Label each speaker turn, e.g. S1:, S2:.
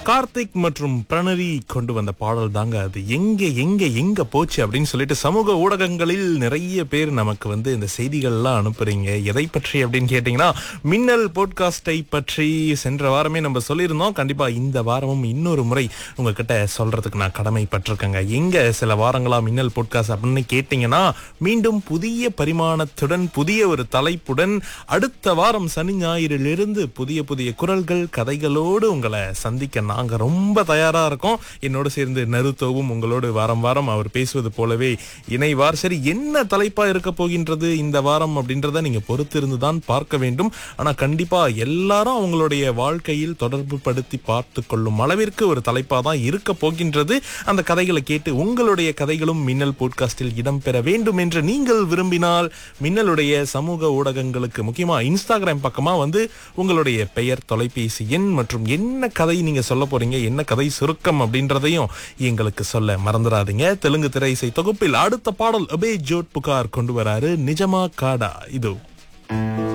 S1: கார்த்திக் மற்றும் பிரணவி கொண்டு வந்த பாடல் தாங்க அது எங்க எங்க எங்க போச்சு அப்படின்னு சொல்லிட்டு சமூக ஊடகங்களில் நிறைய பேர் நமக்கு வந்து இந்த செய்திகள்லாம் அனுப்புறீங்க எதை பற்றி அப்படின்னு கேட்டீங்கன்னா மின்னல் போட்காஸ்டை பற்றி சென்ற வாரமே நம்ம சொல்லியிருந்தோம் கண்டிப்பா இந்த வாரமும் இன்னொரு முறை உங்ககிட்ட சொல்றதுக்கு நான் கடமைப்பட்டிருக்கேங்க எங்க சில வாரங்களா மின்னல் போட்காஸ்ட் அப்படின்னு கேட்டீங்கன்னா மீண்டும் புதிய பரிமாணத்துடன் புதிய ஒரு தலைப்புடன் அடுத்த வாரம் சனி ஞாயிறிலிருந்து புதிய புதிய குரல்கள் கதைகளோடு உங்களை சந்திக்க நாங்க ரொம்ப தயாரா இருக்கோம் என்னோட சேர்ந்து நருத்தோவும் உங்களோடு வாரம் வாரம் அவர் பேசுவது போலவே இணைவார் சரி என்ன தலைப்பா இருக்க போகின்றது இந்த வாரம் அப்படின்றத நீங்க பொறுத்திருந்து தான் பார்க்க வேண்டும் ஆனா கண்டிப்பா எல்லாரும் அவங்களுடைய வாழ்க்கையில் தொடர்பு படுத்தி பார்த்து கொள்ளும் அளவிற்கு ஒரு தலைப்பா தான் இருக்க போகின்றது அந்த கதைகளை கேட்டு உங்களுடைய கதைகளும் மின்னல் போட்காஸ்டில் இடம்பெற வேண்டும் என்று நீங்கள் விரும்பினால் மின்னலுடைய சமூக ஊடகங்களுக்கு முக்கியமா இன்ஸ்டாகிராம் பக்கமா வந்து உங்களுடைய பெயர் தொலைபேசி எண் மற்றும் என்ன கதை நீங்க சொல்ல போறீங்க என்ன கதை சுருக்கம் அப்படின்றதையும் எங்களுக்கு சொல்ல மறந்துடாதீங்க தெலுங்கு திரை இசை தொகுப்பில் அடுத்த பாடல் அபே ஜோட் புகார் கொண்டு வராரு நிஜமா காடா இது